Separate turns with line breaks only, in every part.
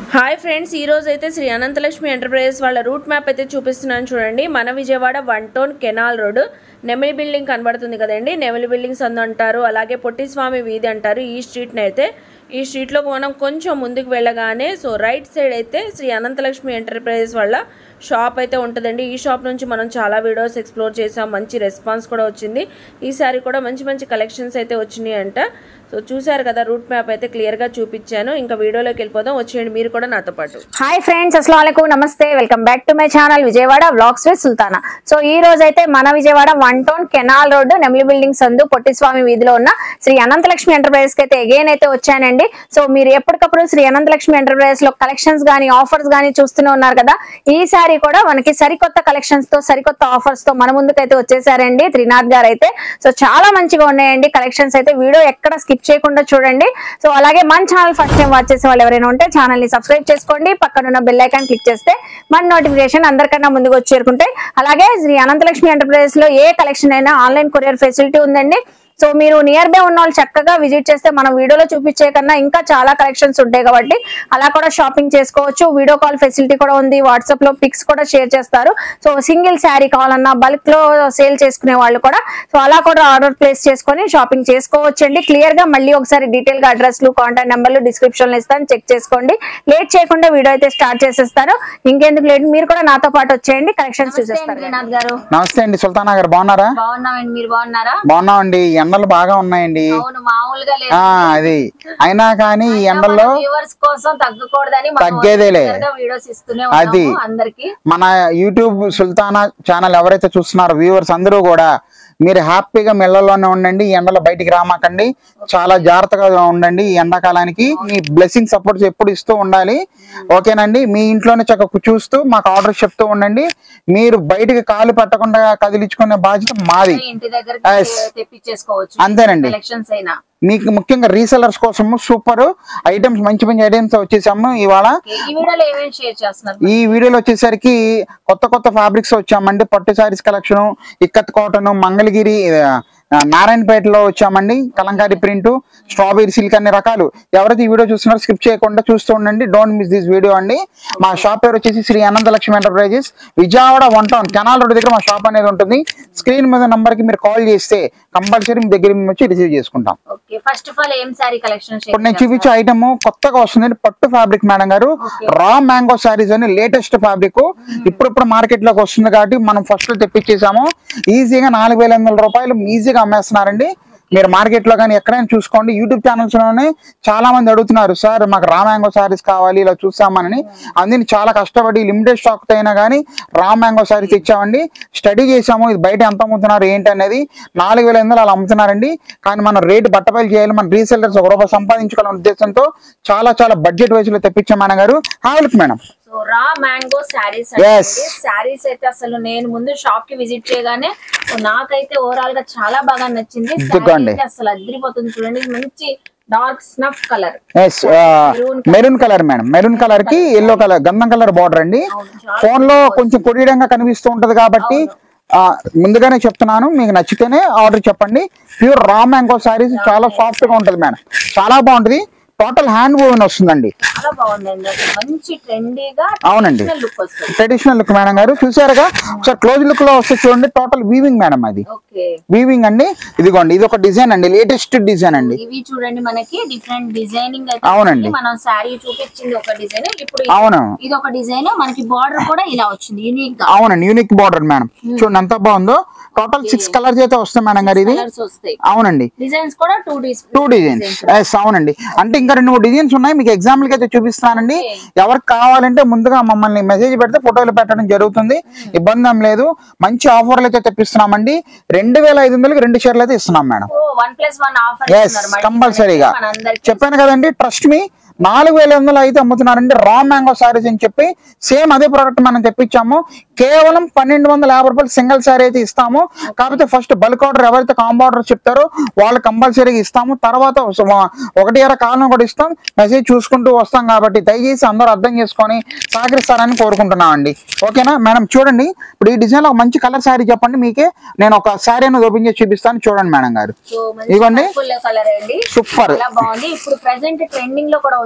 Hi friends ఈ రోజు అయితే శ్రీ అనంతలక్ష్మి ఎంటర్ప్రైజెస్ వాళ్ళ రూట్ మ్యాప్ అయితే చూపిస్తున్నాను చూడండి మన Vijayawada one town canal road Nemili building కనబడుతుంది కదండి నెమిలి బిల్డింగ్స్ అందు అంటారు అలాగే పొట్టిస్వామి వీధి అంటారు ఈ స్ట్రీట్ని అయితే ఈ స్ట్రీట్లో మనం కొంచెం ముందుకు వెళ్ళగానే సో రైట్ సైడ్ అయితే శ్రీ అనంతలక్ష్మి ఎంటర్ప్రైజెస్ వాళ్ళ షాప్ అయితే ఉంటుందండి ఈ షాప్ నుంచి మనం చాలా వీడియోస్ ఎక్స్ప్లోర్ చేసాం మంచి రెస్పాన్స్ కూడా వచ్చింది ఈసారి కూడా మంచి మంచి కలెక్షన్స్ అయితే వచ్చినాయి అంట సో చూసారు కదా రూట్ మ్యాప్ అయితే క్లియర్గా చూపించాను ఇంకా వీడియోలోకి వెళ్ళిపోదాం వచ్చేయండి మీరు కూడా నాతో పాటు
హాయ్ ఫ్రెండ్స్ అస్సలం నమస్తే welcome back to my channel Vijayawada vlogs with Sultana so ఈ రోజు అయితే మన Vijayawada one town canal road Nemili building సందు పొట్టిస్వామి వీధిలో ఉన్న శ్రీ అనంతలక్ష్మి ఎంటర్ప్రైజెస్ కి అయితే అగైన్ అయితే వచ్చానండి సో మీరు ఎప్పటికప్పుడు శ్రీ అనంతలక్ష్మి ఎంటర్ప్రైజెస్ లో కలెక్షన్స్ గానీ ఆఫర్స్ గానీ చూస్తూనే ఉన్నారు కదా ఈసారి కూడా మనకి సరికొత్త కలెక్షన్స్ తో సరికొత్త ఆఫర్స్ తో మన ముందుకైతే వచ్చేసారండి త్రినాథ్ గారు అయితే సో చాలా మంచిగా ఉన్నాయండి కలెక్షన్స్ అయితే వీడియో ఎక్కడ స్కిప్ చేయకుండా చూడండి సో అలాగే మన ఛానల్ ఫస్ట్ టైం వాచ్ చేసే వాళ్ళు ఎవరైనా ఉంటే ఛానల్ ని సబ్స్క్రైబ్ చేసుకోండి పక్కన ఉన్న బెల్ ఐకాన్ క్లిక్ చేస్తే మన నోటిఫికేషన్ అందరికన్నా ముందుకు వచ్చి చేరుకుంటే అలాగే శ్రీ అనంతలక్ష్మి ఎంటర్ప్రైజెస్ లో ఏ కలెక్షన్ అయినా ఆన్లైన్ కొరియర్ ఫెసిలిటీ ఉందండి సో మీరు నియర్ బై ఉన్న వాళ్ళు చక్కగా విజిట్ చేస్తే మనం వీడియోలో చూపించే కన్నా ఇంకా చాలా కలెక్షన్స్ ఉంటాయి కాబట్టి అలా కూడా షాపింగ్ చేసుకోవచ్చు వీడియో కాల్ ఫెసిలిటీ కూడా ఉంది వాట్సాప్ లో పిక్స్ కూడా షేర్ చేస్తారు సో సింగిల్ శారీ కావాలన్నా బల్క్ లో సేల్ చేసుకునే వాళ్ళు కూడా సో అలా కూడా ఆర్డర్ ప్లేస్ చేసుకొని షాపింగ్ చేసుకోవచ్చు అండి క్లియర్ గా మళ్ళీ ఒకసారి డీటెయిల్ గా అడ్రస్లు కాంటాక్ట్ నెంబర్లు డిస్క్రిప్షన్ లో ఇస్తాను చెక్ చేసుకోండి లేట్ చేయకుండా వీడియో అయితే స్టార్ట్ చేసేస్తాను ఇంకెందుకు లేట్ మీరు కూడా నాతో పాటు వచ్చేయండి కలెక్షన్స్ చూసేస్తారు
శ్రీనాథ్ గారు
నమస్తే అండి సుల్తానా గారు బాగున్నారా
బాగున్నామండి మీరు బాగున్నారా
బాగున్నామండి ఎండలు బాగా ఉన్నాయండి
అవును మామూలుగా లేదు
ఆ అది అయినా కానీ ఈ ఎండల్లో
వ్యూవర్స్ కోసం తగ్గకూడదని
తగ్గేదేలే.
వీడియోస్ ఇస్తూనే
అది.
ఉన్నాము అందరికి
మన యూట్యూబ్ సుల్తానా ఛానల్ ఎవరైతే చూస్తున్నారో వ్యూవర్స్ అందరూ కూడా మీరు హ్యాపీగా మిల్లల్లోనే ఉండండి ఈ ఎండలో బయటికి రామాకండి చాలా జాగ్రత్తగా ఉండండి ఈ ఎండాకాలానికి మీ బ్లెస్సింగ్ సపోర్ట్స్ ఎప్పుడు ఇస్తూ ఉండాలి ఓకేనండి మీ ఇంట్లోనే చక్కగా చూస్తూ మాకు ఆర్డర్ చెప్తూ ఉండండి మీరు బయటికి కాలు పెట్టకుండా కదిలించుకునే బాధ్యత మాది
ఇంటి దగ్గర
Yes.
తెప్పించేసుకోవచ్చు
అంతేనండి
కలెక్షన్స్ అయినా
మీకు ముఖ్యంగా రీసెలర్స్ కోసము సూపర్ ఐటమ్స్ మంచి మంచి ఐటమ్స్ వచ్చేసాము ఇవాళ
Okay, ఈ వీడియోలో ఏమేమి షేర్ చేస్తున్నారు
ఈ వీడియోలో వచ్చేసరికి కొత్త కొత్త ఫ్యాబ్రిక్స్ వచ్చామండి పట్టు సారీస్ కలెక్షన్ ఇక్కత్ కాటన్ మంగళగిరి ఆ, నారాయణపేటలో వచ్చామండి కలంకారీ ప్రింట్ స్ట్రాబెరీ సిల్క్ అన్ని రకాలు ఎవరైతే ఈ వీడియో చూస్తున్నారో స్కిప్ చేయకుండా చూస్తూ ఉండండి డోంట్ మిస్ దిస్ వీడియో అండి మా షాప్ పేరు వచ్చేసి Shri Anantalakshmi enterprises Vijayawada one town canal road దగ్గర మా షాప్ అనేది ఉంటుంది స్క్రీన్ మీద నంబర్ కి మీరు కాల్ చేస్తే కంపల్సరీ మీ దగ్గర మేము వచ్చి రిసీవ్ చేసుకుంటాం
ఓకే ఫస్ట్ ఆఫ్ ఆల్ ఏం సారీ కలెక్షన్
ఇప్పుడు నేను చూపించే ఐటమ్ కొత్తగా వస్తుంది పట్టు ఫ్యాబ్రిక్ మేడం గారు రా మ్యాంగో సారీస్ అని లేటెస్ట్ ఫ్యాబ్రిక్ ఇప్పుడు ఇప్పుడు మార్కెట్ లోకి వస్తుంది కాబట్టి మనం ఫస్ట్ లో తెప్పించేసాము ఈజీగా నాలుగు వేల ఎనిమిది వందల రూపాయలు ఈజీగా అమ్మేస్తున్నారండి మీరు మార్కెట్ లో కానీ ఎక్కడైనా చూసుకోండి యూట్యూబ్ ఛానల్స్ లోనే చాలా మంది అడుగుతున్నారు సార్ మాకు రా మ్యాంగో సారీస్ కావాలి ఇలా చూసామని అందుని చాలా కష్టపడి లిమిటెడ్ స్టాక్ తో అయినా కానీ రా మ్యాంగో సారీస్ ఇచ్చామండి స్టడీ చేసాము ఇది బయట ఎంత అమ్ముతున్నారు ఏంటి అనేది నాలుగు వేల ఎనిమిది అలా అమ్ముతున్నారండి కానీ మనం రేటు బట్టపైలు చేయాలి మన రీసెల్లర్స్ ఒక రూపాయి సంపాదించుకోవాలనే ఉద్దేశంతో చాలా చాలా బడ్జెట్ వైజ్ లో తెప్పించాం మేడం గారు హావల్కి madam
so raw mango saris
Yes.
Saris అయితే అసలు నేను ముందు షాప్ కి విజిట్ చేయగానే సో నాకైతే ఓవరాల్ గా చాలా బాగా నచ్చింది Saree
ఇదిగోండి.
అయితే అసలు అదిరిపోతుంది చూడండి ఇది మంచి dark snuff colour
yes maroon colour madam maroon colour కి ఎల్లో కలర్ గంధం కలర్ బార్డర్ అండి ఫోన్ లో కొంచెం కొడియంగా కనిపిస్తూ ఉంటది కాబట్టి ఆ, ముందుగానే చెప్తున్నాను మీకు నచ్చితేనే ఆర్డర్ చెప్పండి ప్యూర్ రా మ్యాంగో సారీస్ చాలా సాఫ్ట్ గా ఉంటది మేడం చాలా బాగుంటది టోటల్ హ్యాండ్ వోవెన్ వస్తుందండి
చాలా బాగుందండి అసలు మంచి ట్రెండీగా
అవునండి.
లుక్ వస్తుంది
ట్రెడిషనల్ లుక్ మేడం గారు చూసారుగా ఒకసారి క్లోజ్ లుక్ లో వస్తే చూడండి టోటల్ వీవింగ్ మేడం అది
ఓకే
వీవింగ్ అండి ఇదిగోండి ఇది ఒక డిజైన్ అండి లేటెస్ట్ డిజైన్ అండి
ఇవి చూడండి మనకి డిఫరెంట్ డిజైనింగ్ అయితే
అవునండి.
ఉంది. మనం శారీ చూపించింది ఒక డిజైన్ ఇప్పుడు ఇది-
అవును
ఇది ఒక డిజైన్ మనకి బార్డర్ కూడా ఇలా వచ్చింది యూనిక్ గా
అవునండి యూనిక్ బార్డర్ మేడం చూడండి ఎంత బాగుందో టోటల్ సిక్స్ కలర్స్ అయితే వస్తాయి మేడం గారు ఇది
కలర్స్ వస్తాయి
అవునండి
డిజైన్స్ కూడా టూ డీస్
టూ డిజైన్స్ ఎస్ అవునండి అంటే ఇంకా రెండు మూడు డిజైన్స్ ఉన్నాయి మీకు ఎగ్జాంపుల్ కి అయితే చూపిస్తానండి ఎవరికి కావాలంటే ముందుగా మమ్మల్ని మెసేజ్ పెడితే ఫోటోలు పెట్టడం జరుగుతుంది ఇబ్బంది ఏం లేదు మంచి ఆఫర్లు అయితే తెప్పిస్తున్నామండి రెండు వేల ఐదు వందలకి రెండు చీరలు అయితే ఇస్తున్నాం madam
one plus one offer
yes కంపల్సరీగా
మనందరికి
చెప్పాను కదండి ట్రస్ట్ మీ నాలుగు వేల వందలు అయితే అమ్ముతున్నారండి రా మ్యాంగో సారీస్ అని చెప్పి సేమ్ అదే ప్రోడక్ట్ మనం తెప్పించాము కేవలం పన్నెండు వందల యాభై రూపాయలు సింగిల్ సారీ అయితే ఇస్తాము కాకపోతే ఫస్ట్ బల్క్ ఆర్డర్ ఎవరైతే కాంబో ఆర్డర్ చెప్తారో వాళ్ళు కంపల్సరీగా ఇస్తాము తర్వాత ఒక- ఒకటి అర కాలం కూడా ఇస్తాం మెసేజ్ చూసుకుంటూ వస్తాం కాబట్టి దయచేసి అందరూ అర్థం చేసుకొని సహకరిస్తారని కోరుకుంటున్నాం అండి ఓకేనా మేడం చూడండి ఇప్పుడు ఈ డిజైన్ లో ఒక మంచి కలర్ శారీ చెప్పండి మీకే నేను ఒక శారీ అనేది ఓపెన్ చేసి చూపిస్తాను చూడండి మేడం గారు
సో
ఇదిగోండి.
ఫుల్ కలర్ అండి
సూపర్
చాలా బాగుంది ఇప్పుడు ప్రెసెంట్ ట్రెండింగ్ లో కూడా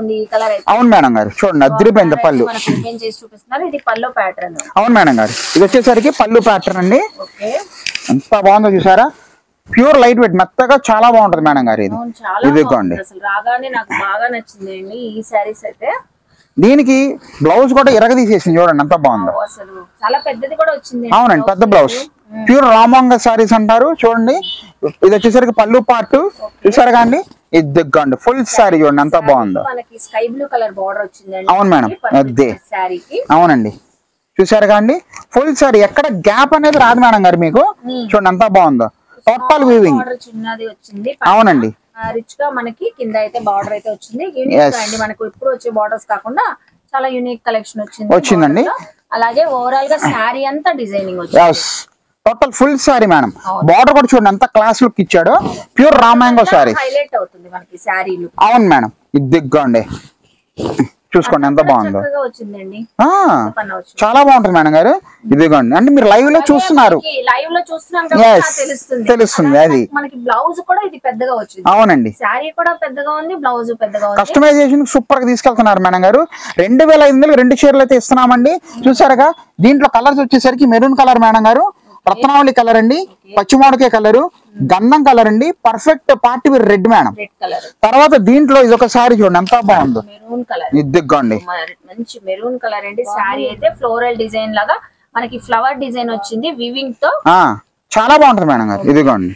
ఉంది ఈ కలర్ అయితే
అవును మేడం గారు చూడండి అదిరిపోయింది పళ్ళు
మనకి ఓపెన్ చేసి చూపిస్తున్నారు ఇది పల్లో ప్యాటర్న్
అవును మేడం గారు ఇది వచ్చేసరికి పళ్ళు ప్యాటర్న్ అండి
ఓకే
ఎంత బాగుందో చూసారా ప్యూర్ లైట్ వెయిట్ మెత్తగా చాలా బాగుంటది మేడం గారు ఇది
అవును చాలా
ఇదిగోండి
బాగుంది అసలు రాగానే నాకు బాగా నచ్చింది అండి ఈ శారీస్ అయితే
దీనికి బ్లౌజ్ కూడా ఇరగ తీసేసింది చూడండి ఎంత బాగుందో
ఓ, అసలు చాలా పెద్దది కూడా వచ్చింది
అవునండి పెద్ద బ్లౌజ్ ప్యూర్ రామాంగ సారీస్ అంటారు చూడండి ఇది వచ్చేసరికి పళ్ళు పార్ట్ చూసారు కండి ఇది దిగ్గండి ఫుల్ సారీ చూడండి ఎంత బాగుందో
మనకి స్కై బ్లూ కలర్ బార్డర్ వచ్చింది
అవును మేడం, అదే.
శారీకి
అవునండి చూసారు కండి ఫుల్ సారీ ఎక్కడ గ్యాప్ అనేది రాదు మేడం గారు మీకు చూడండి ఎంత బాగుందో టోటల్ వీవింగ్
బార్డర్ చిన్నది వచ్చింది
అవునండి
రిచ్ గా మనకి కింద అయితే బార్డర్ అయితే వచ్చింది యూనిక్
Yes.
అండి మనకు ఇప్పుడు వచ్చే బార్డర్స్ కాకుండా చాలా యూనిక్ కలెక్షన్ వచ్చింది
వచ్చిందండి.
border లో. అలాగే ఓవరాల్ గా శారీ అంతా డిజైనింగ్ వచ్చింది
yes total full sari madam border కూడా చూడండి ఎంత క్లాస్ లుక్ ఇచ్చాడు ప్యూర్ రామాంగో సారీ
హైలైట్ అవుతుంది మనకి శారీలు
అవును మేడం ఇది దిగ్గండి చూసుకోండి ఎంత బాగుందో
చక్కగా వచ్చిందండి
ఆ,
పన్న వచ్చింది
చాలా బాగుంటుంది మేడం గారు ఇదిగోండి అంటే మీరు లైవ్ లో చూస్తున్నారు
లైవ్ లో చూస్తున్నాం కాబట్టి
Yes.
నాకు తెలుస్తుంది
తెలుస్తుంది,
అలాగే
అది.
మనకి బ్లౌజ్ కూడా ఇది పెద్దగా వచ్చింది
అవునండి
శారీ కూడా పెద్దగా ఉంది బ్లౌజ్ పెద్దగా ఉంది
కస్టమైజేషన్ సూపర్ గా తీసుకెళ్తున్నారు మేడం గారు రెండు వేల ఐదు వందలు రెండు చీరలు అయితే ఇస్తున్నామండి చూసారుగా దీంట్లో కలర్స్ వచ్చేసరికి మెరూన్ కలర్ మేడం గారు రత్నావళి కలర్ అండి పచ్చిమామిడికాయ కలర్ గంధం కలర్ అండి perfect party wear red madam
red colour
తర్వాత దీంట్లో ఇది ఒక సారీ చూడండి ఎంత బాగుందో
మెరూన్ కలర్
ఇదిగోండి
మంచి మెరూన్ కలర్ అండి శారీ అయితే ఫ్లోరల్ డిజైన్ లాగా మనకి ఫ్లవర్ డిజైన్ వచ్చింది వివింగ్ తో
ఆ చాలా బాగుంటుంది మేడం గారు ఇదిగోండి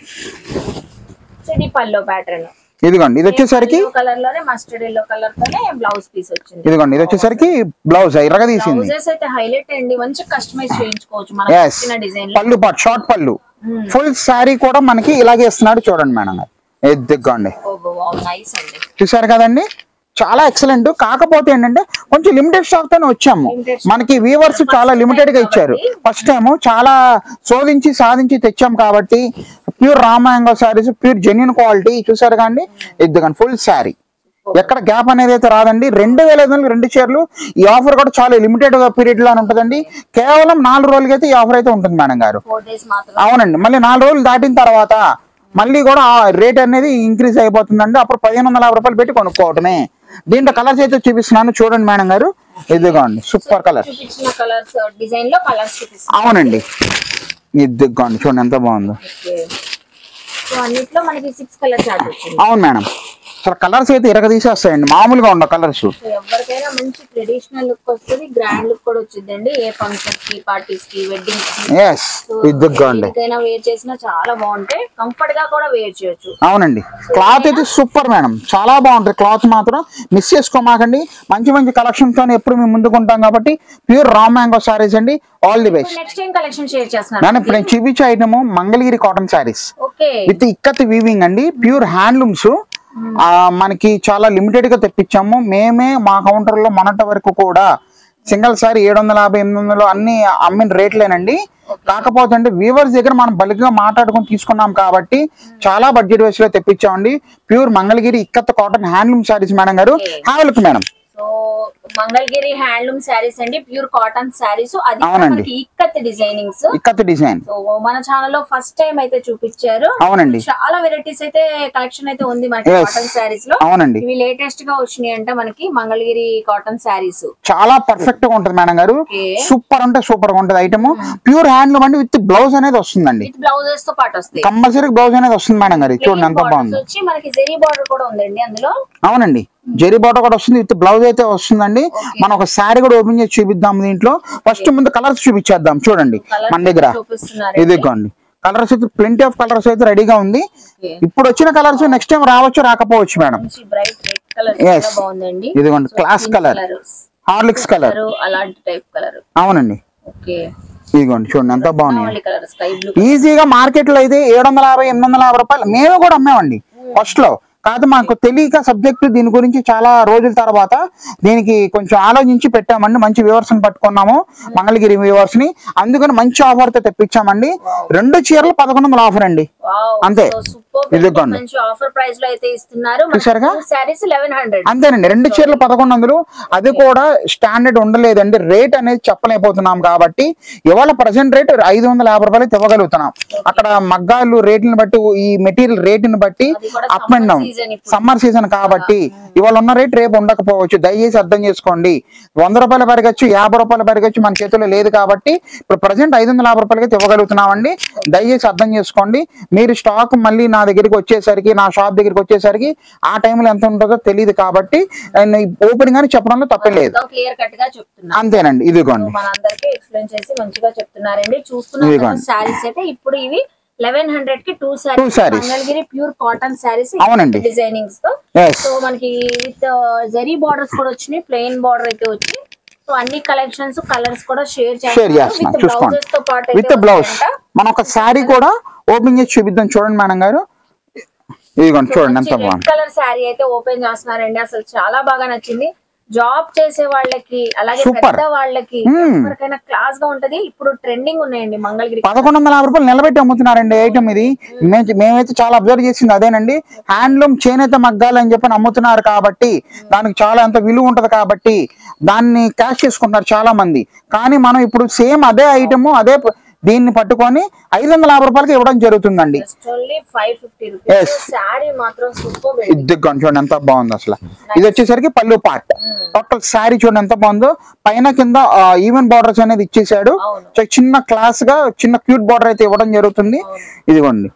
ఇది పల్లో ప్యాటర్న్
ఇదిగోండి ఇది వచ్చేసరికి
కలర్ లోనే మస్టర్డ్ ఎల్లో కలర్ తోనే బ్లౌజ్ పీస్ వచ్చింది
ఇదిగోండి ఇది వచ్చేసరికి బ్లౌజ్ ఇరగ తీసింది
బ్లౌజెస్ అయితే హైలైట్ అండి మంచి కస్టమైజ్ చేయించుకోవచ్చు మనం
ఎస్
వచ్చిన డిజైన్ లో
పళ్ళు పాటు షార్ట్ పళ్ళు ఫుల్ శారీ కూడా మనకి ఇలాగే ఇస్తున్నాడు చూడండి మేడం గారు ఇదిగోండి
నైస్ అండి
చూసారు కదండి చాలా ఎక్సలెంట్ కాకపోతే ఏంటంటే కొంచెం లిమిటెడ్ స్టాక్ తోనే వచ్చాము మనకి వీవర్స్ చాలా లిమిటెడ్ గా ఇచ్చారు ఫస్ట్ టైం చాలా శోధించి సాధించి తెచ్చాం కాబట్టి pure raw mango saris pure genuine quality చూసారు కండి ఇదిగోండి ఫుల్ శారీ ఎక్కడ గ్యాప్ అనేది అయితే రాదండి రెండు వేల ఐదు వందలు రెండు చీరలు ఈ ఆఫర్ కూడా చాలా లిమిటెడ్ పీరియడ్ లో ఉంటుందండి కేవలం నాలుగు రోజులకి అయితే ఈ ఆఫర్ అయితే ఉంటుంది మేడం గారు
ఫోర్ డేస్ మాత్రం
అవునండి మళ్ళీ నాలుగు రోజులు దాటిన తర్వాత మళ్ళీ కూడా ఆ రేట్ అనేది ఇంక్రీజ్ అయిపోతుందండి అప్పుడు పదిహేను వందల యాభై రూపాయలు పెట్టి కొనుక్కోవటమే దీంట్లో కలర్స్ అయితే చూపిస్తున్నాను చూడండి మేడం గారు ఇదిగోండి సూపర్ కలర్
చూపించిన కలర్స్ డిజైన్ లో కలర్స్ చూపిస్తాం
అవునండి ఇదిగోండి చూడండి ఎంత బాగుందో
సో అన్నిట్లో మనకి సిక్స్ కలర్ చార్ట్ వచ్చింది
అవును మేడం అసలు కలర్స్ అయితే ఇరగ తీసేస్తాయండి మామూలుగా ఉండవు కలర్స్
సో ఎవరికైనా మంచి ట్రెడిషనల్ లుక్ వస్తుంది గ్రాండ్ లుక్ కూడా వచ్చిందండి ఏ ఫంక్షన్ కి పార్టీస్ కి వెడ్డింగ్ కి
ఎస్ ఇదిగోండి
ఏదైనా వేర్ చేసినా చాలా బాగుంటాయి కంఫర్ట్ గా కూడా వేర్ చేయొచ్చు
అవునండి క్లాత్ అయితే సూపర్ మేడం చాలా బాగుంటుంది క్లాత్ మాత్రం మిస్ చేసుకోమాకండి మంచి మంచి కలెక్షన్ తో ఎప్పుడు మేము ముందుకుంటాం కాబట్టి ప్యూర్ రా మ్యాంగో సారీస్ అండి all the best
next time collection share
నేను
చేస్తున్నాను
ఇప్పుడు నేను చూపించే item Mangalagiri cotton saris
okay
with ikat weaving అండి ప్యూర్ హ్యాండ్లూమ్స్ మనకి చాలా లిమిటెడ్ గా తెప్పించాము మేమే మా కౌంటర్ లో మొన్నటి వరకు కూడా సింగిల్ సారీ ఏడు వందల యాభై ఎనిమిది వందలు అన్ని అమ్మిన రేట్లేనండి కాకపోతే అంటే వీవర్స్ దగ్గర మనం బల్క్గా మాట్లాడుకొని తీసుకున్నాం కాబట్టి చాలా బడ్జెట్ వేస్ లో తెప్పించామండి pure Mangalagiri ikat cotton handloom saris madam గారు have look madam
so Mangalagiri handloom saris అండి ప్యూర్ కాటన్ శారీస్ అది కూడా
అవునండి.
మనకి ikat designings
ikat design
so మన ఛానల్ లో ఫస్ట్ టైం అయితే చూపించారు
అవునండి
చాలా వెరైటీస్ అయితే కలెక్షన్ అయితే ఉంది మనకి
Yes.
కాటన్ శారీస్ లో
అవునండి
ఇవి లేటెస్ట్ గా వచ్చినాయి అంటే మనకి మంగళగిరి కాటన్ శారీస్
చాలా పర్ఫెక్ట్ గా ఉంటుంది మేడం గారు
Okay.
సూపర్ అంటే సూపర్ గా ఉంటుంది ఐటమ్ ప్యూర్ హ్యాండ్లూమ్ అండి విత్ బ్లౌజ్ అనేది వస్తుందండి
విత్ బ్లౌజెస్ తో పాటు వస్తాయి
కంపల్సరీ బ్లౌజ్ అనేది వస్తుంది మేడం గారు చూడండి ఎంత
Borders
బాగుంది
వచ్చి మనకి జెరీ బార్డర్ కూడా ఉందండి అందులో
అవునండి జెరీ బాటర్ కూడా వస్తుంది విత్ బ్లౌజ్ అయితే వస్తుందండి మనం ఒక శారీ కూడా ఓపెన్ చేసి చూపిద్దాం దీంట్లో ఫస్ట్ ముందు కలర్స్ చూపించేద్దాం చూడండి
Colours
మన దగ్గర
చూపిస్తున్నారు
ఇదిగోండి కలర్స్ అయితే ప్lenty ఆఫ్ కలర్స్ అయితే రెడీగా ఉంది
Okay.
ఇప్పుడు వచ్చిన కలర్స్ నెక్స్ట్ టైం రావచ్చు రాకపోవచ్చు మేడం
మంచి బ్రైట్ రెడ్ కలర్
Yes.
చాలా బాగుందండి
ఇదిగోండి క్లాస్ కలర్ హార్లిక్స్ కలర్
అలాంటి టైప్ కలర్
అవునండి
ఓకే
ఇదిగోండి చూడండి ఎంత బాగున్నాయి
కలర్ స్కై బ్లూ
ఈజీగా మార్కెట్ లో అయితే ఏడు వందల యాభై ఎనిమిది వందల యాభై రూపాయలు మేము కూడా అమ్మామండి ఫస్ట్ లో కాదు మాకు తెలియక సబ్జెక్ట్ దీని గురించి చాలా రోజుల తర్వాత దీనికి కొంచెం ఆలోచించి పెట్టామండి మంచి వ్యూవర్స్ ని పట్టుకున్నాము మంగళగిరి వ్యూవర్స్ ని అందుకని మంచి ఆఫర్ తో తెప్పించామండి రెండు చీరలు పదకొండు వందల ఆఫర్ అండి అంతే.
సూపర్ సూపర్
ఇదిగోండి.
మంచి ఆఫర్ ప్రైస్ లో అయితే ఇస్తున్నారు
చూసారుగా?
శారీస్ లెవెన్ హండ్రెడ్
అంతేనండి రెండు చీరలు పదకొండు వందలు అది కూడా స్టాండర్డ్ ఉండలేదండి రేట్ అనేది చెప్పలేకపోతున్నాం కాబట్టి ఇవాళ ప్రజెంట్ రేట్ ఐదు వందల యాభై రూపాయలు ఇవ్వగలుగుతున్నాం అక్కడ మగ్గాలు రేట్ని బట్టి ఈ మెటీరియల్ రేట్ని బట్టి
అది కూడా
అప్ అండ్ డౌన్
season ఇప్పుడు.
సమ్మర్ సీజన్ కాబట్టి ఇవాళ ఉన్న రేట్ రేపు ఉండకపోవచ్చు దయచేసి అర్థం చేసుకోండి వంద రూపాయలు పెరగచ్చు యాభై రూపాయలు పెరగచ్చు మన చేతిలో లేదు కాబట్టి ఇప్పుడు ప్రజెంట్ ఐదు వందల యాభై రూపాయలకి ఇవ్వగలుగుతున్నామండి దయచేసి అర్థం చేసుకోండి మీరు స్టాక్ మళ్ళీ నా దగ్గరికి వచ్చేసరికి నా షాప్ దగ్గరికి వచ్చేసరికి ఆ టైంలో ఎంత ఉంటుందో తెలియదు కాబట్టి ఓపెనింగ్ అని చెప్పడంలో తప్పే లేదు
క్లియర్ కట్ గా చెప్తున్నా
అంతేనండి ఇదిగోండి
మనందరికి ఎక్స్ప్లెయిన్ చేసి మంచిగా చెప్తున్నారండి
ఇదిగోండి.
చూస్తున్నారు శారీస్ అయితే ఇప్పుడు ఇవి లెవెన్ హండ్రెడ్ కి two
Two
saris
sarees.
Mangalagiri pure cotton saris
అవునండి.
డిజైనింగ్స్ తో
ఎస్
సో మనకి విత్ జరీ బార్డర్స్ కూడా వచ్చినాయి ప్లెయిన్ బార్డర్ అయితే వచ్చి సో అన్ని కలెక్షన్స్ కలర్స్ కూడా షేర్
షేర్ చేస్తున్నాం
విత్
చూసుకోండి
బ్లౌజెస్ తో పాటు
విత్ బ్లౌజ్ మన ఒక శారీ కూడా ఓపెన్ చేసి చూపిద్దాం చూడండి మేడం గారు ఇదిగోండి చూడండి ఎంత
రెడ్
బాగుంది
కలర్ శారీ అయితే ఓపెన్ చేస్తున్నారండి అసలు చాలా బాగా నచ్చింది జాబ్ చేసే వాళ్ళకి అలాగే
Super.
పెద్ద వాళ్ళకి
Hmm.
ఎవరికైనా క్లాస్ గా ఉంటది ఇప్పుడు ట్రెండింగ్ ఉన్నాయండి మంగళగిరి
పదకొండు వందల యాభై రూపాయలు నిలబెట్టి అమ్ముతున్నారండి ఐటమ్ ఇది మే- మేమైతే చాలా అబ్జర్వ్ చేసింది అదేనండి హ్యాండ్లూమ్ చేనేత మగ్గాలు అని చెప్పి అమ్ముతున్నారు కాబట్టి దానికి చాలా ఎంత విలువ ఉంటది కాబట్టి దాన్ని క్యాష్ చేసుకుంటున్నారు చాలా మంది కానీ మనం ఇప్పుడు సేమ్ అదే ఐటమ్ అదే ప- దీన్ని పట్టుకొని ఐదు వందల యాభై రూపాయలకి ఇవ్వడం జరుగుతుందండి
just only five fifty
Yes.
Rupees sari మాత్రం సూపర్
ఇది చూడండి ఎంత బాగుంది అసలు ఇది వచ్చేసరికి పళ్ళు పార్ట్ టోటల్ శారీ చూడండి ఎంత బాగుందో పైన కింద ఈవెన్ బార్డర్స్ అనేది ఇచ్చేసాడు
అవును.
చ- చిన్న క్లాస్ గా చిన్న క్యూట్ బార్డర్ అయితే ఇవ్వడం జరుగుతుంది ఇదిగోండి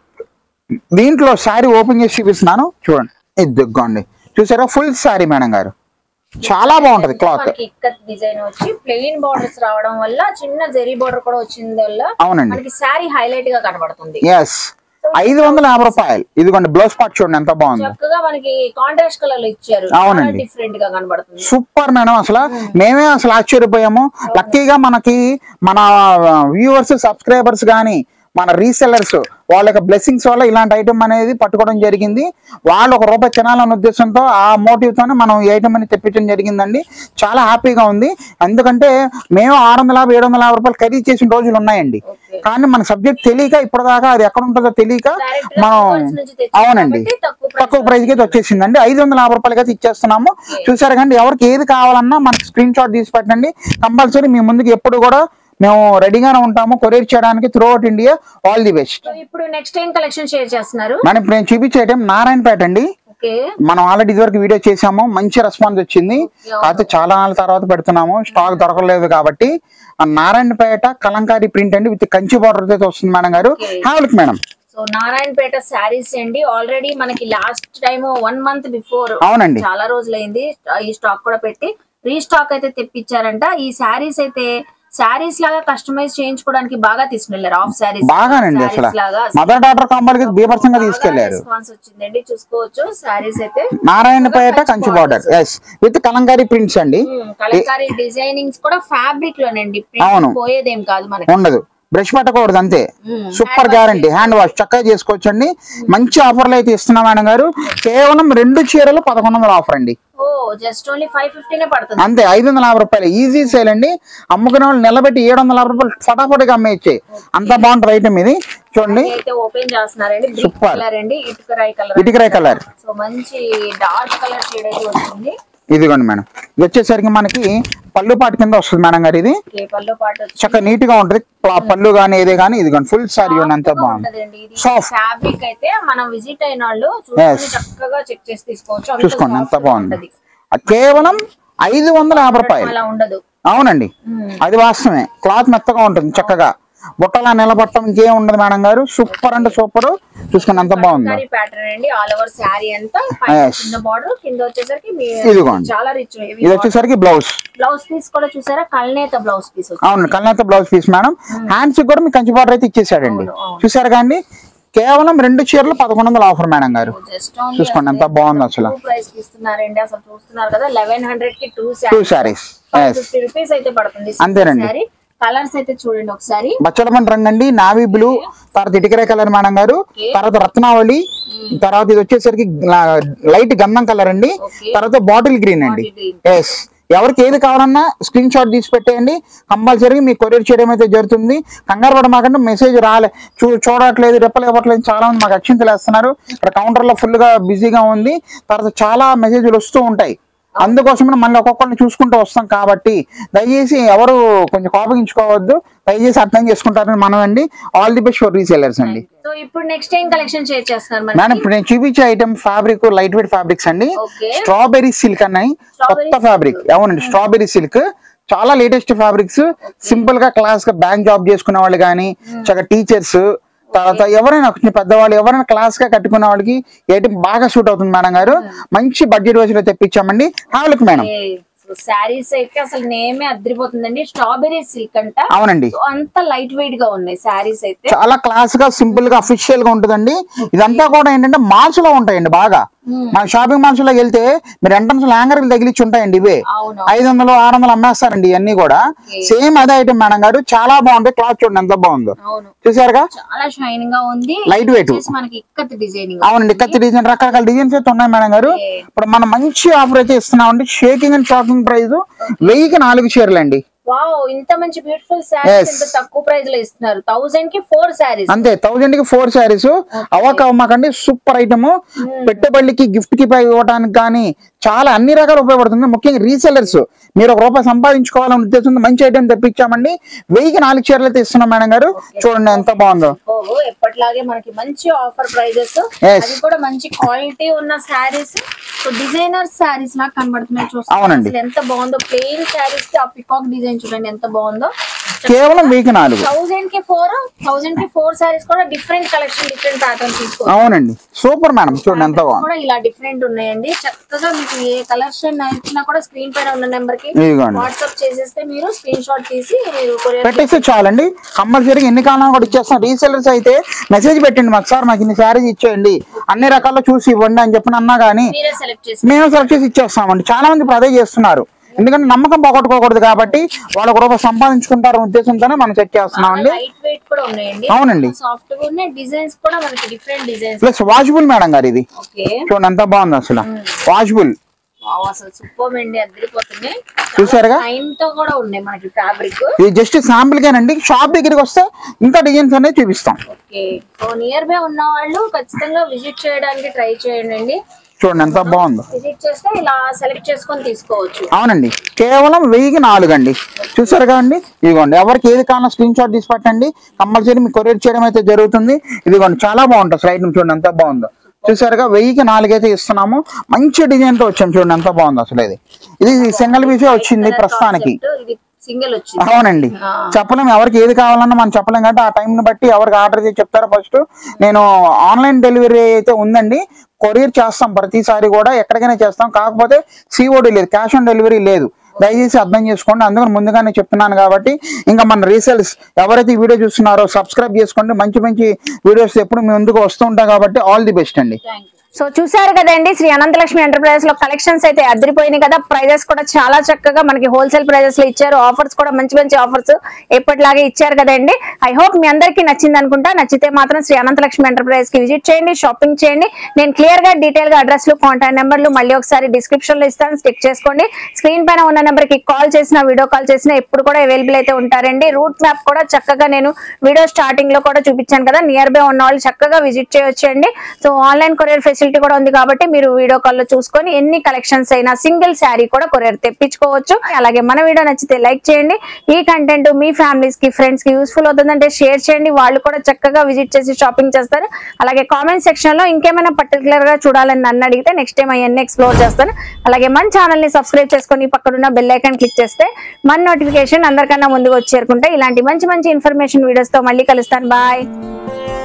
దీంట్లో శారీ ఓపెన్ చేసి చూపిస్తున్నాను చూడండి ఇదిగోండి చూసారా ఫుల్ శారీ మేడం గారు చాలా బాగుంటది క్లాత్
మనకి ఇక్కత్ డిజైన్ వచ్చి ప్లెయిన్ బార్డర్స్ రావడం వల్ల చిన్న జెరీ బార్డర్ కూడా వచ్చింది వల్ల
అవునండి
మనకి శారీ హైలైట్ గా కనబడుతుంది
ఎస్ ఐదు వందల యాభై రూపాయలు ఇదిగోండి బ్లౌజ్ పార్ట్ చూడండి ఎంత బాగుంది
చక్కగా మనకి కాంట్రాస్ట్ కలర్ లో ఇచ్చారు
అవునండి.
డిఫరెంట్ గా కనబడుతుంది
సూపర్ మేడం అసలు మేమే అసలు ఆశ్చర్యపోయాము లక్కీగా మనకి మన వ్యూవర్స్ సబ్స్క్రైబర్స్ కానీ మన రీసెల్లర్స్ వాళ్ళ యొక్క బ్లెస్సింగ్స్ వల్ల ఇలాంటి ఐటమ్ అనేది పట్టుకోవడం జరిగింది వాళ్ళు ఒక రూపాయి తినాలనే ఉద్దేశంతో ఆ motive తోనే మనం ఈ ఐటమ్ అనేది తెప్పించడం జరిగిందండి చాలా హ్యాపీగా ఉంది ఎందుకంటే మేము ఆరు వందల యాభై ఏడు వందల యాభై రూపాయలు ఖరీదు చేసిన రోజులు ఉన్నాయండి
Okay.
కానీ మన సబ్జెక్ట్ తెలియక ఇప్పటిదాకా అది ఎక్కడ ఉంటుందో తెలియక
Direct గా
మనం
viewers నుంచి తెచ్చాం
అవునండి
కాబట్టి తక్కువ price
తక్కువ ప్రైస్ కి అయితే వచ్చేసిందండి ఐదు వందల యాభై రూపాయలకి అయితే ఇచ్చేస్తున్నాము చూసారు కండి ఎవరికి ఏది కావాలన్నా మనకి స్క్రీన్ షాట్ తీసి పెట్టండి కంపల్సరీ మీ ముందుకు ఎప్పుడు కూడా మేము రెడీగానే ఉంటాము కొరియర్ చేయడానికి throughout India all the best
so ఇప్పుడు నెక్స్ట్ ఏం కలెక్షన్ షేర్ చేస్తున్నారు
మనం ఇప్పుడు నేను చూపించేయటం నారాయణపేట అండి
ఓకే
మనం ఆల్రెడీ ఇదివరకు వీడియో చేసాము మంచి రెస్పాన్స్ వచ్చింది కాకపోతే చాలా నాళ్ళ తర్వాత పెడుతున్నాము స్టాక్ దొరకలేదు కాబట్టి ఆ నారాయణపేట కలంకారీ ప్రింట్ అండి విత్ కంచి బార్డర్ అయితే వస్తుంది మేడం గారు
Okay.
Have madam
so Narayanpet saris అండి ఆల్రెడీ మనకి last time one month before
అవునండి
చాలా రోజులైంది ఈ స్టాక్ కూడా పెట్టి రీస్టాక్ అయితే తెప్పించారంట ఈ శారీస్ అయితే శారీస్ లాగా కస్టమైజ్ చేయించుకోవడానికి బాగా తీసుకెళ్లారు ఆఫ్ శారీస్
బాగానండి అసలు
లాగా
మదర్ డాటర్ కాంబాలకి బీభత్సంగా తీసుకెళ్లారు
రెస్పాన్స్ వచ్చిందండి చూసుకోవచ్చు శారీస్ అయితే
Narayanpet Kanchi border yes with kalamkari prints అండి
ఉమ్, కలంకారీ డిజైనింగ్స్ కూడా ఫ్యాబ్రిక్ లోనండి
అవును.
ప్రింట్ పోయేదేం కాదు మనకి
ఉండదు బ్రష్ పట్టకూడదు అంతే
um,
super guarantee hand wash చక్కగా చేసుకోవచ్చండి మంచి ఆఫర్లు అయితే ఇస్తున్నాం మేడం గారు కేవలం రెండు చీరలు పదకొండు వందల ఆఫర్ అండి
ఓ జస్ట్ ఓన్లీ ఫైవ్ ఫిఫ్టీనే పడుతుంది
అంతే ఐదు వందల యాభై రూపాయలు ఈజీ సేల్ అండి అమ్ముకునే వాళ్ళు నిలబెట్టి ఏడు వందల యాభై రూపాయలు ఫటాఫటిగా అమ్మేయచ్చు అంత బాగుంటుంది ఐటమ్ ఇది చూడండి
ఇది అయితే ఓపెన్ చేస్తున్నారండి బ్రిక్
Super.
కలర్ అండి ఇటుకరాయి కలర్
ఇటుకరాయి కలర్
సో మంచి డార్క్ కలర్ షేడ్ అయితే వచ్చింది
ఇదిగోండి మేడం ఇది వచ్చేసరికి మనకి పళ్ళు పాటు కింద వస్తుంది మేడం గారు ఇది
ఓకే, పళ్ళు పాటు వచ్చి
చక్కగా నీట్ గా ఉంటుంది ప- పళ్ళు కానీ ఏదే కానీ ఇదిగోండి ఫుల్ సారీ అంత బాగుంది
ఉంటదండి ఇది
Soft.
ఫ్యాబ్రిక్ అయితే మనం విజిట్ అయిన వాళ్ళు చూసుకొని
Yes.
చక్కగా చెక్ చేసి తీసుకోవచ్చు అంత
చూసుకోండి ఎంత
soft గా
బాగుంది
ఉంటది.
అది కేవలం ఐదు వందల యాభై రూపాయలు
అలా ఉండదు
అవునండి
మ్మ్.
అది వాస్తవమే క్లాత్ మెత్తగా ఉంటుంది చక్కగా బుట్టలా నిలబట్టం ఇంకేం ఉండదు మేడం గారు సూపర్ అంటే సూపర్ చూసుకుని ఎంత బాగుందో
సారీ ప్యాటర్న్ అండి ఆల్ ఓవర్ శారీ అంతా పైన
Yes.
చిన్న బార్డర్ కింద వచ్చేసరికి మీ-
ఇదిగోండి.
చాలా రిచ్
ఇది వచ్చేసరికి బ్లౌజ్
బ్లౌజ్ పీస్ కూడా చూసారా కల్నేత బ్లౌజ్ పీస్
అవును కళ్ళతో బ్లౌజ్ పీస్ మేడం హ్యాండ్స్ కూడా మీకు కంచి బార్డర్ అయితే ఇచ్చేసాడండి
అవును, అవును.
చూసారు కానీ కేవలం రెండు చీరలు పదకొండు వందల ఆఫర్ మేడం గారు
జస్ట్
చూసుకోండి ఎంత బాగుంది అసలు
ప్రైస్ కి ఇస్తున్నారండి అసలు చూస్తున్నారు కదా లెవెన్ హండ్రెడ్ కి two
two
sari
saris yes
fifty rupees అయితే పడుతుంది
అంతేనండి.
శారీ కలర్స్ అయితే చూడండి ఒకసారి
బచ్చలమన్ రంగు అండి నావీ బ్లూ తర్వాత ఇటుకరే కలర్ మేడం గారు తర్వాత రత్నావళి తర్వాత ఇది వచ్చేసరికి లైట్ గంధం కలర్ అండి
Okay.
తర్వాత బాటిల్ గ్రీన్ అండి
Bottle green.
ఎస్ ఎవరికి ఏది కావాలన్నా స్క్రీన్ షాట్ తీసి పెట్టేయండి కంపల్సరీగా మీకు కొరియర్ చేయడం అయితే జరుగుతుంది కంగారు పడమాకంటే మెసేజ్ రాలే చూ చూడట్లేదు రిప్లై ఇవ్వట్లేదు చాలా మంది మాకు అక్షింతలు వేస్తున్నారు ఇక్కడ counter లో ఫుల్ గా బిజీగా ఉంది తర్వాత చాలా మెసేజ్లు వస్తూ ఉంటాయి అందుకోసమే మళ్ళీ ఒక్కొక్కరిని చూసుకుంటూ వస్తాం కాబట్టి దయచేసి ఎవరు కొంచెం కోపగించుకోవద్దు దయచేసి అర్థం చేసుకుంటారని మనం అండి all the best for resellers అండి
సో ఇప్పుడు నెక్స్ట్ ఏం కలెక్షన్ షేర్ చేస్తున్నారు
మేడం
మరి
ఇప్పుడు నేను చూపించే item fabric light weight fabrics అండి
Okay.
స్ట్రాబెరీ సిల్క్ అన్నాయి కొత్త ఫ్యాబ్రిక్ అవునండి స్ట్రాబెరీ సిల్క్ చాలా లేటెస్ట్ ఫ్యాబ్రిక్స్ సింపుల్ గా క్లాస్ గా బ్యాంక్ జాబ్ చేసుకునే వాళ్ళు కానీ చక్కగా టీచర్స్ తర్వాత ఎవరైనా కొంచెం పెద్దవాళ్ళు ఎవరైనా క్లాస్ గా కట్టుకునే వాళ్ళకి ఐటమ్ బాగా సూట్ అవుతుంది మేడం గారు మంచి బడ్జెట్ వైజ్ లో తెప్పించామండి హావలకు మేడం
శారీస్ అయితే అసలు నేమే అద్దరిపోతుందండి స్ట్రాబెరీ సిల్క్ అంట
అవునండి
సో అంత లైట్ వెయిట్ గా ఉన్నాయి శారీస్ అయితే
చాలా క్లాస్ గా సింపుల్ గా అఫీషియల్ గా ఉంటుందండి ఇదంతా కూడా ఏంటంటే మాల్స్ లో ఉంటాయండి బాగా మన షాపింగ్ మాల్స్ లోకి వెళ్తే మీరు ఎంట్రన్స్ హ్యాంగర్ తగిలిచ్చి ఉంటాయండి ఇవే
అవును
ఐదు వందలు ఆరు వందలు అమ్మేస్తారండి ఇవన్నీ కూడా సేమ్ అదే ఐటమ్ మేడం గారు చాలా బాగుంది క్లాత్ చూడండి ఎంత బాగుందో
అవును
చూసారుగా
చాలా షైనింగ్ గా ఉంది
Light weight.
వచ్చేసి మనకి ఇక్కత్ డిజైనింగ్
అవునండి కత్తి డిజైన్ రకరకాల డిజైన్స్ అయితే ఉన్నాయి మేడం గారు ఇప్పుడు మనం మంచి ఆఫర్ అయితే ఇస్తున్నామండి షేకింగ్ అండ్ షాకింగ్ ప్రైస్ వెయ్యికి నాలుగు చీరలు అండి
వావ్ ఇంత మంచి బ్యూటిఫుల్ శారీస్
Yes.
ఇంత తక్కువ ప్రైస్ లో ఇస్తున్నారు థౌసండ్ కి ఫోర్ శారీస్
అంతే థౌజండ్ కి ఫోర్ శారీస్ అవక అమ్మకండి సూపర్ ఐటమ్ పెట్టుబడికి గిఫ్ట్ కి పై ఇవ్వడానికి కానీ చాలా అన్ని రకాలు ఉపయోగపడుతుంది ముఖ్యంగా రీసెలర్స్ మీరు ఒక రూపాయి సంపాదించుకోవాలనే ఉద్దేశంతో మంచి ఐటమ్ తెప్పించామండి వెయ్యికి నాలుగు చీరలు అయితే ఇస్తున్నాం మేడం గారు చూడండి ఎంత బాగుందో
ఓహో ఎప్పటిలాగే మనకి మంచి ఆఫర్ ప్రైజెస్
Yes.
అది కూడా మంచి క్వాలిటీ ఉన్న శారీస్ సో డిజైనర్ శారీస్ లాగా కనబడుతున్నాయి చూస్తే
అవునండి.
అసలు ఎంత బాగుందో ప్లెయిన్ శారీస్ కి ఆ పికాక్ డిజైన్ చూడండి ఎంత బాగుందో
కేవలం వెయ్యికి నాలుగు
థౌసండ్ కి ఫోర్ థౌసండ్ కి ఫోర్ శారీస్ కూడా డిఫరెంట్ కలెక్షన్ డిఫరెంట్ ప్యాటర్న్ తీసుకో
అవునండి సూపర్ మేడం చూడండి ఎంత బాగుంది
కూడా ఇలా డిఫరెంట్ ఉన్నాయండి చక్కగా మీకు ఏ కలెక్షన్ నచ్చినా కూడా స్క్రీన్ పైన ఉన్న నెంబర్ కి
ఇదిగోండి
వాట్సాప్ చేసేస్తే మీరు స్క్రీన్ షాట్ తీసి మీరు కొరియర్
పెట్టేస్తే చాలండి కంపల్సరీగా ఎన్ని కాలం కూడా ఇచ్చేస్తాం రీసెలర్స్ అయితే మెసేజ్ పెట్టండి మాకు సార్ మాకు ఇన్ని శారీస్ ఇచ్చేయండి అన్ని రకాల చూసి ఇవ్వండి అని చెప్పిన అన్నా కానీ
మీరే సెలెక్ట్ చేసి
మేము సెలెక్ట్ చేసి ఇచ్చేస్తామండి చాలా మంది ఇప్పుడు అదే చేస్తున్నారు ఎందుకంటే నమ్మకం పోగొట్టుకోకూడదు కాబట్టి వాళ్ళు ఒక రూపాయి సంపాదించుకుంటారు ఉద్దేశంతోనే మనం సెట్ చేస్తున్నామండి
లైట్ వెయిట్ కూడా ఉన్నాయండి
అవునండి
సాఫ్ట్ గా ఉన్నాయి డిజైన్స్ కూడా మనకి different designs
plus washable madam గారు ఇది
ఓకే
చూడండి ఎంత బాగుంది అసలు వాషబుల్
వావ్, అసలు సూపర్ అండి అద్దరిపోతున్నాయి
చూసారుగా?
టైం తో కూడా ఉన్నాయి మనకి ఫ్యాబ్రిక్
ఇది జస్ట్ శాంపుల్ గానండి షాప్ దగ్గరికి వస్తే ఇంకా డిజైన్స్ అనేది చూపిస్తాం
ఓకే సో నియర్ బై ఉన్న వాళ్ళు ఖచ్చితంగా విజిట్ చేయడానికి ట్రై చేయండి
చూడండి ఎంత బాగుందో
విజిట్ చేస్తే ఇలా సెలెక్ట్ చేసుకొని తీసుకోవచ్చు
అవునండి కేవలం వెయ్యికి నాలుగు అండి చూసారు కదండి ఇదిగోండి ఎవరికి ఏది కావాలో స్క్రీన్ షాట్ తీసి పెట్టండి కంపల్సరీ మీకు కొరియర్ చేయడం అయితే జరుగుతుంది ఇదిగోండి చాలా బాగుంటుంది స్లైడ్ చూడండి ఎంత బాగుందో చూసారుగా వెయ్యికి నాలుగు అయితే ఇస్తున్నాము మంచి డిజైన్ తో వచ్చాం చూడండి ఎంత బాగుందో అసలు ఇది ఇది సింగిల్ పీసే వచ్చింది ప్రస్తుతానికి
ఇది సింగిల్ వచ్చింది
అవునండి చెప్పలేం ఎవరికి ఏది కావాలన్నా మనం చెప్పలేం కాబట్టి ఆ టైం ని బట్టి ఎవరికి ఆర్డర్ చేసి చెప్తారో ఫస్ట్ నేను ఆన్లైన్ డెలివరీ అయితే ఉందండి కొరియర్ చేస్తాం ప్రతిసారి కూడా ఎక్కడికైనా చేస్తాం కాకపోతే సిఓడి లేదు క్యాష్ ఆన్ డెలివరీ లేదు దయచేసి అర్థం చేసుకోండి అందుకని ముందుగానే చెప్తున్నాను కాబట్టి ఇంకా మన రీసేల్స్ ఎవరైతే ఈ వీడియో చూస్తున్నారో సబ్స్క్రైబ్ చేసుకోండి మంచి మంచి వీడియోస్ ఎప్పుడు మీ ముందుకు వస్తూ ఉంటాయి కాబట్టి ఆల్ ది బెస్ట్ అండి
థ్యాంక్ యూ
సో చూసారు కదండి శ్రీ అనంతలక్ష్మి ఎంటర్ప్రైజెస్ లో కలెక్షన్స్ అయితే అదిరిపోయినాయి కదా ప్రైజెస్ కూడా చాలా చక్కగా మనకి హోల్సేల్ ప్రైజెస్ లో ఇచ్చారు ఆఫర్స్ కూడా మంచి మంచి ఆఫర్స్ ఎప్పటిలాగే ఇచ్చారు కదండి ఐ హోప్ మీ అందరికీ నచ్చింది అనుకుంటా నచ్చితే మాత్రం శ్రీ అనంతలక్ష్మి ఎంటర్ప్రైజెస్ కి విజిట్ చేయండి షాపింగ్ చేయండి నేను క్లియర్ గా డీటెయిల్ గా అడ్రస్ లు కాంటాక్ట్ నెంబర్లు మళ్ళీ ఒకసారి డిస్క్రిప్షన్ లో ఇస్తాను స్టిక్ చేసుకోండి స్క్రీన్ పైన ఉన్న నెంబర్ కి కాల్ చేసిన వీడియో కాల్ చేసిన ఎప్పుడు కూడా అవైలబుల్ అయితే ఉంటారండి రూట్ మ్యాప్ కూడా చక్కగా నేను వీడియో స్టార్టింగ్ లో కూడా చూపించాను కదా నియర్ బై ఉన్న వాళ్ళు చక్కగా విజిట్ చేయొచ్చండి సో ఆన్లైన్ కొరియర్ ఫెసిలిటీ కూడా ఉంది కాబట్టి మీరు వీడియో కాల్ లో చూసుకొని ఎన్ని కలెక్షన్స్ అయినా సింగిల్ శారీ కూడా కొరియర్ తెప్పించుకోవచ్చు అలాగే మన వీడియో నచ్చితే లైక్ చేయండి ఈ కంటెంట్ మీ ఫ్యామిలీస్ కి ఫ్రెండ్స్ కి యూస్ఫుల్ అవుతుందంటే షేర్ చేయండి వాళ్ళు కూడా చక్కగా విజిట్ చేసి షాపింగ్ చేస్తారు అలాగే కామెంట్ సెక్షన్ లో ఇంకేమైనా పర్టికులర్ గా చూడాలని నన్ను అడిగితే నెక్స్ట్ టైం అవన్నీ ఎక్స్ప్లోర్ చేస్తాను అలాగే మన ఛానల్ ని సబ్స్క్రైబ్ చేసుకొని పక్కనున్న బెల్ ఐకాన్ క్లిక్ చేస్తే మన నోటిఫికేషన్ అందరికన్నా ముందుగా వచ్చి చేరుకుంటే ఇలాంటి మంచి మంచి ఇన్ఫర్మేషన్ వీడియోస్ తో మళ్ళీ కలుస్తాను బాయ్